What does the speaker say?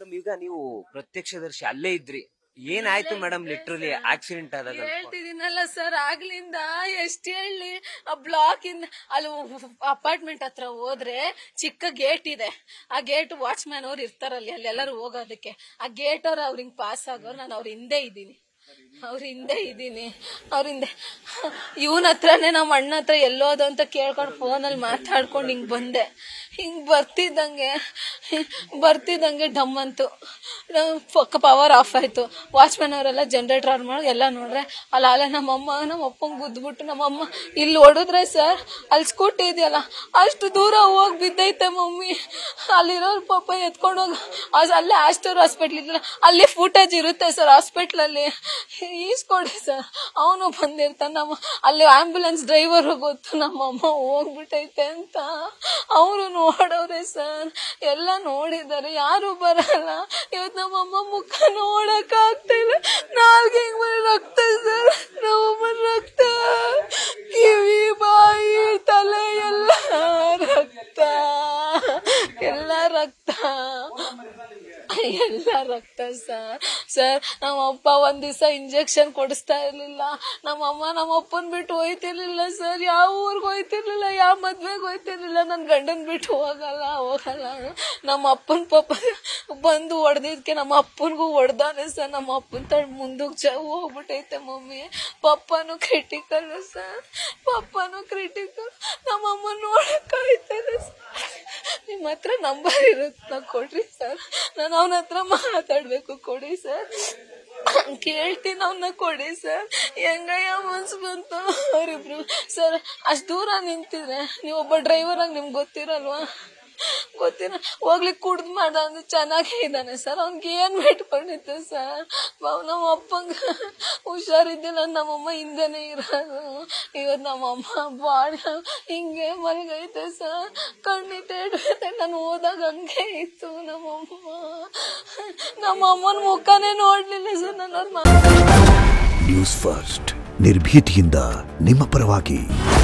madam ಈಗ ನೀವು ಪ್ರತ್ಯಕ್ಷದರ್ಶಿ ಅಲ್ಲೇ ಇದ್ರಿ ಏನಾಯ್ತು ಮೇಡಮ್ ಲಿಟ್ರಲಿ ಆಕ್ಸಿಡೆಂಟ್ ಆದಾಗ ಹೇಳ್ತಿದ್ದೀನಲ್ಲ ಸರ್ ಆಗ್ಲಿಂದ ಎಷ್ಟ್ ಹೇಳಿ ಆ ಬ್ಲಾಕ್ ಇಂದ ಅಲ್ಲಿ ಅಪಾರ್ಟ್ಮೆಂಟ್ ಹತ್ರ ಹೋದ್ರೆ ಚಿಕ್ಕ ಗೇಟ್ ಇದೆ ಆ ಗೇಟ್ ವಾಚ್ಮ್ಯಾನ್ ಅವ್ರು ಇರ್ತಾರಲ್ಲಿ ಅಲ್ಲಿ ಎಲ್ಲರೂ ಹೋಗೋದಕ್ಕೆ ಆ ಗೇಟ್ ಅವ್ರು ಅವ್ರ ಹಿಂಗ್ ಪಾಸ್ ಆಗೋರು ನಾನು ಅವ್ರ ಹಿಂದೆ ಇದ್ದೀನಿ ಅವ್ರ ಹಿಂದೆ ಇದ್ದೀನಿ ಅವ್ರ ಹಿಂದೆ ಇವನ ಹತ್ರನೇ ನಮ್ಮ ಅಣ್ಣ ಹತ್ರ ಎಲ್ಲೋದು ಅಂತ ಕೇಳ್ಕೊಂಡು ಫೋನಲ್ಲಿ ಮಾತಾಡ್ಕೊಂಡು ಹಿಂಗ್ ಬಂದೆ ಹಿಂಗ್ ಬರ್ತಿದ್ದಂಗೆ ಬರ್ತಿದ್ದಂಗೆ ಡಮ್ ಅಂತು ಪವರ್ ಆಫ್ ಆಯ್ತು ವಾಚ್ಮ್ಯಾನ್ ಅವರೆಲ್ಲ ಜನರೇಟರ್ ಆನ್ ಮಾಡಿ ಎಲ್ಲ ನೋಡ್ರೆ ಅಲ್ಲಿ ಅಲ್ಲ ನಮ್ಮಮ್ಮ ನಮ್ಮ ಅಪ್ಪಂಗ್ ಗುದ್ಬಿಟ್ಟು ನಮ್ಮಮ್ಮ ಇಲ್ಲಿ ಹೊಡೆದ್ರೆ ಸರ್ ಅಲ್ಲಿ ಸ್ಕೂಟಿ ಇದೆಯಲ್ಲ ಅಷ್ಟು ದೂರ ಹೋಗಿ ಬಿದ್ದೈತೆ ಮಮ್ಮಿ ಅಲ್ಲಿರೋರು ಪಾಪ ಎತ್ಕೊಂಡು ಹೋಗಿ ಅದ್- ಅಲ್ಲೇ ಆಸ್ಟರ್ ಹಾಸ್ಪಿಟ್ಲ್ ಇದೆಯಲ್ಲ ಅಲ್ಲಿ ಫುಟೇಜ್ ಇರುತ್ತೆ ಸರ್ ಹಾಸ್ಪಿಟ್ಲಲ್ಲಿ ಈಸ್ಕೊಡಿ ಸರ್ ಅವನು ಬಂದಿರ್ತಾನೆ ನಮ್ಮ ಅಲ್ಲಿ ಆಂಬ್ಯುಲೆನ್ಸ್ ಡ್ರೈವರ್ ಗೊತ್ತು ನಮ್ಮಮ್ಮ ಹೋಗ್ಬಿಟ್ಟೈತೆ ಅಂತ ಅವರು ನೋಡವ್ರೆ ಸರ್ ಎಲ್ಲ ನೋಡಿದ್ದಾರೆ ಯಾರು ಬರಲ್ಲ ಇವತ್ತು ನಮ್ಮಮ್ಮ ಮುಖ ನೋಡಕ್ ಆಗ್ತಾ ಇಲ್ಲ ನಾಲ್ಗೆ ಹಿಂಗ್ ಮೇಲೆ ರಕ್ತ ಸರ್ ನಮ್ಮಮ್ಮ ರಕ್ತ ಕಿವಿ ಬಾಯಿ ತಲೆ ಎಲ್ಲ ರಕ್ತ ಎಲ್ಲ ರಕ್ತ ಎಲ್ಲ ರಕ್ತ ಸರ್ ಸರ್ ನಮ್ಮಪ್ಪ ಒಂದ್ ದಿವಸ ಇಂಜೆಕ್ಷನ್ ಕೊಡಿಸ್ತಾ ಇರ್ಲಿಲ್ಲ ನಮ್ಮಮ್ಮ ನಮ್ಮ ಅಪ್ಪನ್ ಬಿಟ್ಟು ಹೋಯ್ತಿರ್ಲಿಲ್ಲ ಸರ್ ಯಾವ ಊರ್ಗ್ ಹೋಯ್ತಿರ್ಲಿಲ್ಲ ಯಾವ ಮದ್ವೆಗ್ ಹೋಯ್ತಿರ್ಲಿಲ್ಲ ನನ್ ಗಂಡನ್ ಬಿಟ್ಟು ಹೋಗಲ್ಲ ಹೋಗಲ್ಲ ನಮ್ಮ ಅಪ್ಪನ್ ಪಾಪ ಬಂದು ಹೊಡೆದಿದ್ಕೆ ನಮ್ಮ ಅಪ್ಪನ್ಗೂ ಹೊಡ್ದಾನೆ ಸರ್ ನಮ್ಮ ಅಪ್ಪನ್ ತಡ್ ಮುಂದಕ್ಕೆ ಚ ಹೋಗ್ಬಿಟ್ಟೈತೆ ಮಮ್ಮಿ ಪಪ್ಪನು ಕ್ರಿಟಿಕಲ್ ಸರ್ ಪಪ್ಪನು ಕ್ರಿಟಿಕಲ್ ನಮ್ಮಮ್ಮ ನೋಡಕ್ ಆಯ್ತಾರೆ ಸರ್ ನಿಮ್ಮ ಹತ್ರ ನಂಬರ್ ಇರುತ್ತ ಕೊಡ್ರಿ ಸರ್ ನಾನು ಅವನ ಹತ್ರ ಮಾತಾಡ್ಬೇಕು ಕೊಡಿ ಸರ್ ಕೇಳ್ತೀನಿ ಅವನ್ನ ಕೊಡಿ ಸರ್ ಹೆಂಗಯ್ಯ ಮನ್ಸು ಬಂತು ಅವರಿಬ್ರು ಸರ್ ಅಷ್ಟು ದೂರ ನಿಂತಿದ್ರೆ ನೀವು ಒಬ್ಬ ಡ್ರೈವರ್ ಆಗಿ ನಿಮ್ಗೆ ಗೊತ್ತಿರಲ್ವಾ ಗೊತ್ತಿರ ಹೋಗ್ಲಿಕ್ಕೆ ಕುಡ್ದು ಮಾಡ್ದ ಅಂದ್ರೆ ಚೆನ್ನಾಗೇ ಇದ್ದಾನೆ ಸರ್ ಅವ್ನಿಗೆ ಏನ್ ಬಿಟ್ಕೊಂಡಿತ್ತು ಸರ್ ನಮ್ಮ ಅಪ್ಪಂಗ ಹುಷಾರಿದ್ದಿಲ್ಲ ನಮ್ಮಮ್ಮ ಹಿಂದೆನೆ ಇರೋದು ಇವತ್ತು ನಮ್ಮಮ್ಮ ಬಾಡಿ ಹಿಂಗೆ ಮಲಗೈತೆ ಸರ್ ಕಣ್ಣಿಟ್ಟೆ ನಾನು ಹೋದಾಗ ಹಂಗೆ ಇತ್ತು ನಮ್ಮಮ್ಮ ನಮ್ಮಮ್ಮನ ಮುಖನೇ ನೋಡ್ಲಿಲ್ಲ ಸರ್ ನನ್ನ ನ್ಯೂಸ್ ಫಸ್ಟ್ ನಿರ್ಭೀತಿಯಿಂದ ನಿಮ್ಮ ಪರವಾಗಿ